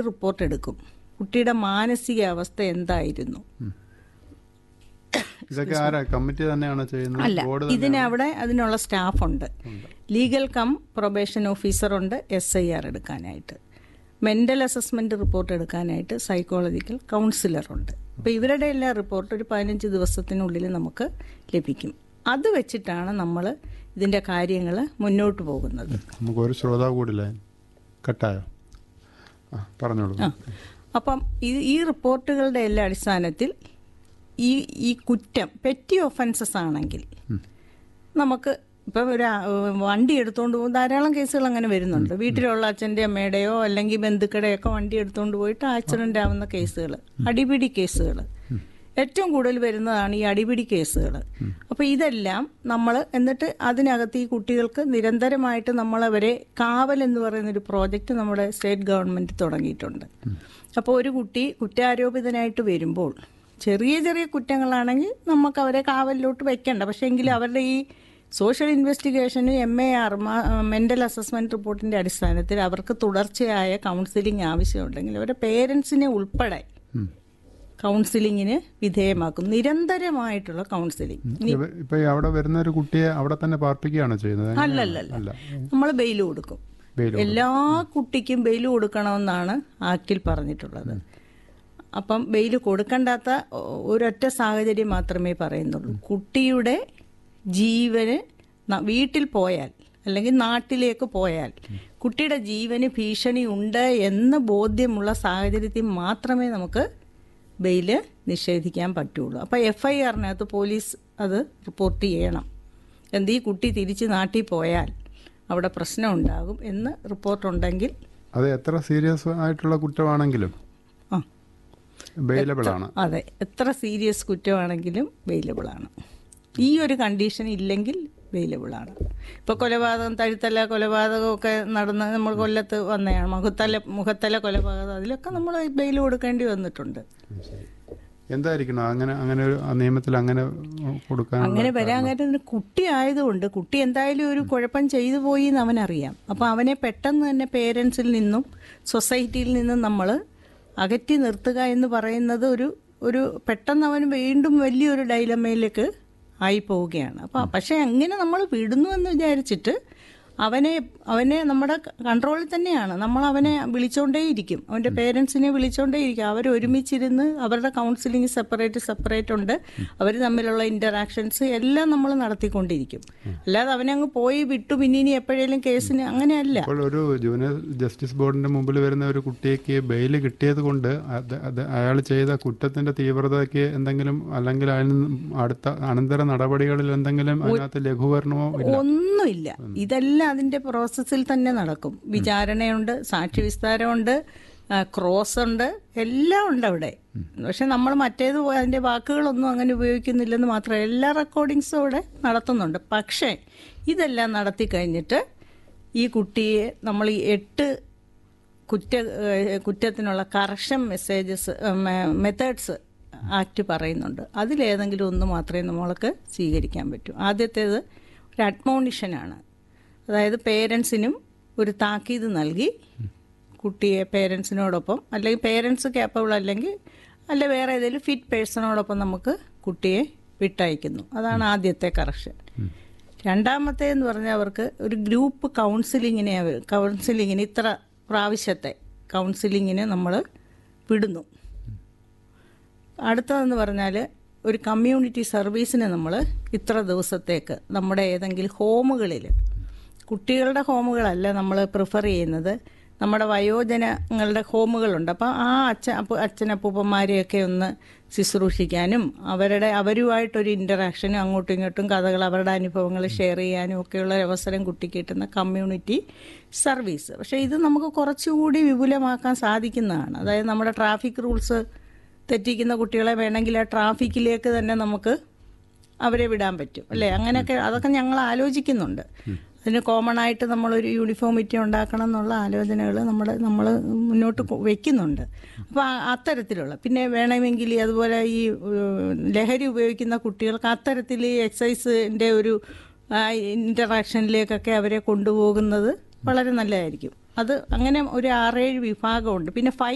report എടുക്കും കുട്ടിയുടെ മാനസികാവസ്ഥ എന്തായിരുന്നു ഇതൊക്കെ ആരാ കമ്മിറ്റി തന്നെയാണോ ചെയ്യുന്നത് അല്ല ബോർഡ് ഇതിന് അവിടെ അതിനുള്ള സ്റ്റാഫുണ്ട് ലീഗൽ കം പ്രൊബേഷൻ ഓഫീസറുണ്ട് എസ് ഐ ആർ എടുക്കാനായിട്ട് മെൻ്റൽ അസസ്മെൻ്റ് റിപ്പോർട്ട് എടുക്കാനായിട്ട് സൈക്കോളജിക്കൽ കൗൺസിലറുണ്ട് അപ്പോൾ ഇവരുടെ എല്ലാ റിപ്പോർട്ട് ഒരു പതിനഞ്ച് ദിവസത്തിനുള്ളിൽ നമുക്ക് ലഭിക്കും അത് വെച്ചിട്ടാണ് നമ്മൾ ഇതിൻ്റെ കാര്യങ്ങൾ മുന്നോട്ട് പോകുന്നത് നമുക്ക് ഒരു ശ്രോതാവ് കൂടില്ലേ കട്ടായോ ആ പറഞ്ഞോളൂ ആ അപ്പം ഈ ഈ റിപ്പോർട്ടുകളുടെ എല്ലാ അടിസ്ഥാനത്തിൽ ഈ ഈ കുറ്റം പെറ്റി ഒഫൻസസ് ആണെങ്കിൽ നമുക്ക് ഇപ്പം ഒരു ആ, വണ്ടി എടുത്തുകൊണ്ട് പോകും ധാരാളം കേസുകൾ അങ്ങനെ വരുന്നുണ്ട് വീട്ടിലുള്ള അച്ഛൻ്റെ അമ്മയുടെയോ അല്ലെങ്കിൽ ബന്ധുക്കളുടെയൊക്കെ വണ്ടി എടുത്തുകൊണ്ട് പോയിട്ട് ആക്സിഡൻ്റ് ആവുന്ന കേസുകൾ അടിപിടി കേസുകൾ ഏറ്റവും കൂടുതൽ വരുന്നതാണ് ഈ അടിപിടി കേസുകൾ അപ്പോൾ ഇതെല്ലാം നമ്മൾ എന്നിട്ട് അതിനകത്ത് ഈ കുട്ടികൾക്ക് നിരന്തരമായിട്ട് നമ്മളവരെ കാവൽ എന്ന് പറയുന്ന ഒരു പ്രോജക്റ്റ് നമ്മുടെ സ്റ്റേറ്റ് ഗവൺമെൻറ് തുടങ്ങിയിട്ടുണ്ട് അപ്പോൾ ഒരു കുട്ടി കുറ്റാരോപിതനായിട്ട് വരുമ്പോൾ ചെറിയ ചെറിയ കുറ്റങ്ങളാണെങ്കിൽ നമുക്ക് അവരെ കാവലിലോട്ട് വെക്കണ്ട പക്ഷേ എങ്കിലും അവരുടെ ഈ സോഷ്യൽ ഇൻവെസ്റ്റിഗേഷന് M A R mental assessment റിപ്പോർട്ടിൻ്റെ അടിസ്ഥാനത്തിൽ അവർക്ക് തുടർച്ചയായ കൗൺസിലിംഗ് ആവശ്യമുണ്ടെങ്കിൽ അവരുടെ പേരൻസിനെ ഉൾപ്പെടെ കൗൺസിലിങ്ങിന് വിധേയമാക്കും നിരന്തരമായിട്ടുള്ള കൗൺസിലിംഗ് ഇവ- ഇപ്പൊ ഈ അവിടെ വരുന്ന ഒരു കുട്ടിയെ അവിടെ തന്നെ പാർപ്പിക്കുകയാണോ ചെയ്യുന്നത് അല്ലല്ലല്ല അല്ല നമ്മൾ ബെയിൽ കൊടുക്കും ബെയിൽ എല്ലാ കുട്ടിക്കും ബെയിൽ കൊടുക്കണമെന്നാണ് ആക്റ്റിൽ പറഞ്ഞിട്ടുള്ളത് അപ്പം ബെയിൽ കൊടുക്കണ്ടാത്ത ഒ- ഒരൊറ്റ സാഹചര്യം മാത്രമേ പറയുന്നുള്ളൂ കുട്ടിയുടെ ജീവന് ന- വീട്ടിൽ പോയാൽ അല്ലെങ്കിൽ നാട്ടിലേക്ക് പോയാൽ കുട്ടിയുടെ ജീവന് ഭീഷണി ഉണ്ട് എന്ന് ബോധ്യമുള്ള സാഹചര്യത്തിൽ മാത്രമേ നമുക്ക് ബെയില് നിഷേധിക്കാൻ പറ്റുള്ളൂ അപ്പോൾ എഫ് ഐ ആറിനകത്ത് പോലീസ് അത് റിപ്പോർട്ട് ചെയ്യണം എന്ത് ഈ കുട്ടി തിരിച്ച് നാട്ടിൽ പോയാൽ അവിടെ പ്രശ്നം ഉണ്ടാകും എന്ന് റിപ്പോർട്ടുണ്ടെങ്കിൽ അത് എത്ര സീരിയസ് ആയിട്ടുള്ള കുറ്റമാണെങ്കിലും ആ ബെയിലബിൾ ആണ് അതെ എത്ര സീരിയസ് കുറ്റമാണെങ്കിലും വെയിലബിൾ ആണ് ഈ ഒരു കണ്ടീഷൻ ഇല്ലെങ്കിൽ വെയിലബിൾ ആണ് ഇപ്പോൾ കൊലപാതകം തഴുത്തല കൊലപാതകം ഒക്കെ നടന്ന് നമ്മൾ കൊല്ലത്ത് വന്നതാണ് മുഖത്തല മുഖത്തല കൊലപാതകം അതിലൊക്കെ നമ്മൾ ബെയിൽ കൊടുക്കേണ്ടി വന്നിട്ടുണ്ട് എന്തായിരിക്കണം അങ്ങനെ അങ്ങനെ ഒരു ആ നിയമത്തിൽ അങ്ങനെ കൊടുക്കാൻ അങ്ങനെ വരാൻ കാര്യം ഒരു കുട്ടി ആയതുകൊണ്ട് കുട്ടി എന്തായാലും ഒരു കുഴപ്പം ചെയ്തു പോയി എന്ന് അവനറിയാം അപ്പോൾ അവനെ പെട്ടെന്ന് തന്നെ പേരൻസിൽ നിന്നും സൊസൈറ്റിയിൽ നിന്നും നമ്മൾ അകറ്റി നിർത്തുക എന്ന് പറയുന്നത് ഒരു ഒരു പെട്ടെന്ന് അവൻ വീണ്ടും വലിയൊരു ഡൈലമയിലേക്ക് ആയി പോവുകയാണ് അപ്പോൾ പക്ഷേ അങ്ങനെ നമ്മൾ വിടുന്നു എന്ന് വിചാരിച്ചിട്ട് അവനെ അവനെ നമ്മുടെ കൺട്രോളിൽ തന്നെയാണ് നമ്മൾ അവനെ വിളിച്ചോണ്ടേയിരിക്കും അവൻ്റെ പേരൻസിനെ വിളിച്ചോണ്ടേയിരിക്കും അവർ ഒരുമിച്ചിരുന്ന് അവരുടെ കൗൺസിലിംഗ് സെപ്പറേറ്റ് സെപ്പറേറ്റ് ഉണ്ട് അവർ തമ്മിലുള്ള ഇൻ്ററാക്ഷൻസ് എല്ലാം നമ്മൾ നടത്തിക്കൊണ്ടിരിക്കും അല്ലാതെ അവനെ അങ്ങ് പോയി വിട്ടു പിന്നെ ഇനി എപ്പോഴേലും കേസിന് അങ്ങനെയല്ല അപ്പോൾ ഒരു ജൂനിയർ ജസ്റ്റിസ് ബോർഡിന്റെ മുമ്പിൽ വരുന്ന ഒരു കുട്ടിക്ക് ബെയിൽ കിട്ടിയത് കൊണ്ട് അത് അത് അയാൾ ചെയ്ത കുറ്റത്തിന്റെ തീവ്രതയ്ക്ക് എന്തെങ്കിലും അല്ലെങ്കിൽ അതിന് അടുത്ത അനന്തര നടപടികളിൽ എന്തെങ്കിലും അതിനകത്ത് ലഘൂകരണമോ ഇല്ല ഒന്നുമില്ല ഇതെല്ലാം അതിന്റെ പ്രോസസ്സിൽ തന്നെ നടക്കും വിചാരണയുണ്ട് സാക്ഷി വിസ്താരമുണ്ട് ആ, ക്രോസ് ഉണ്ട് എല്ലാം ഉണ്ട് അവിടെ പക്ഷെ നമ്മൾ മറ്റേത് പോ- അതിന്റെ വാക്കുകളൊന്നും അങ്ങനെ ഉപയോഗിക്കുന്നില്ലെന്ന് മാത്രമേ എല്ലാ റെക്കോർഡിങ്സും അവിടെ നടത്തുന്നുണ്ട് പക്ഷേ ഇതെല്ലാം നടത്തി കഴിഞ്ഞിട്ട് ഈ കുട്ടിയെ നമ്മൾ ഈ എട്ട് കുറ്റ ഏഹ് കുറ്റത്തിനുള്ള കറക്ഷൻ മെസ്സേജസ് മെത്തേഡ്സ് ആക്ട് പറയുന്നുണ്ട് അതിലേതെങ്കിലും ഒന്ന് മാത്രമേ നമ്മൾക്ക് സ്വീകരിക്കാൻ പറ്റൂ ആദ്യത്തേത് ഒരു അഡ്മോണിഷനാണ് അതായത് പേരൻസിനും ഒരു താക്കീത് നൽകി കുട്ടിയെ പേരൻസിനോടൊപ്പം അല്ലെങ്കിൽ പേരൻസ് ക്യാപ്പബിൾ അല്ലെങ്കിൽ അല്ല വേറെ ഏതെങ്കിലും ഫിറ്റ് പേഴ്സണോടൊപ്പം നമുക്ക് കുട്ടിയെ വിട്ടയക്കുന്നു അതാണ് ആദ്യത്തെ കറക്ഷൻ രണ്ടാമത്തേന്ന് പറഞ്ഞാൽ അവർക്ക് ഒരു ഗ്രൂപ്പ് കൗൺസിലിങ്ങിനെ അവർ കൗൺസിലിങ്ങിന് ഇത്ര പ്രാവശ്യത്തെ കൗൺസിലിങ്ങിന് നമ്മൾ വിടുന്നു അടുത്തതെന്ന് പറഞ്ഞാൽ ഒരു കമ്മ്യൂണിറ്റി സർവീസിന് നമ്മൾ ഇത്ര ദിവസത്തേക്ക് നമ്മുടെ ഏതെങ്കിലും ഹോമുകളിൽ കുട്ടികളുടെ ഹോമുകളല്ല നമ്മൾ പ്രിഫർ ചെയ്യുന്നത് നമ്മുടെ വയോജനങ്ങളുടെ ഹോമുകളുണ്ട് അപ്പോൾ ആ അച്ഛൻ അപ്പ അച്ഛനപ്പൂപ്പന്മാരെയൊക്കെ ഒന്ന് ശുശ്രൂഷിക്കാനും അവരുടെ അവരുമായിട്ടൊരു ഇൻ്ററാക്ഷനും അങ്ങോട്ടും ഇങ്ങോട്ടും കഥകൾ അവരുടെ അനുഭവങ്ങൾ ഷെയർ ചെയ്യാനും ഒക്കെയുള്ള ഒരു അവസരം കുട്ടിക്ക് കിട്ടുന്ന കമ്മ്യൂണിറ്റി സർവീസ് പക്ഷേ ഇത് നമുക്ക് കുറച്ചുകൂടി വിപുലമാക്കാൻ സാധിക്കുന്നതാണ് അതായത് നമ്മുടെ ട്രാഫിക് റൂൾസ് തെറ്റിക്കുന്ന കുട്ടികളെ വേണമെങ്കിൽ ആ ട്രാഫിക്കിലേക്ക് തന്നെ നമുക്ക് അവരെ വിടാൻ പറ്റും അല്ലേ അങ്ങനെയൊക്കെ അതൊക്കെ ഞങ്ങൾ ആലോചിക്കുന്നുണ്ട് അതിന് കോമൺ ആയിട്ട് നമ്മളൊരു യൂണിഫോമിറ്റി ഉണ്ടാക്കണം എന്നുള്ള ആലോചനകൾ നമ്മുടെ നമ്മൾ മുന്നോട്ട് കൊ- വെക്കുന്നുണ്ട് അപ്പോൾ അത്തരത്തിലുള്ള പിന്നെ വേണമെങ്കിൽ അതുപോലെ ഈ ഏഹ്, ലഹരി ഉപയോഗിക്കുന്ന കുട്ടികൾക്ക് അത്തരത്തിൽ ഈ എക്സസൈസിൻ്റെ ഒരു ഇൻ്ററാക്ഷനിലേക്കൊക്കെ അവരെ കൊണ്ടുപോകുന്നത് വളരെ നല്ലതായിരിക്കും അത് അങ്ങനെ ഒരു ആറേഴ് വിഭാഗമുണ്ട് പിന്നെ ഫൈൻ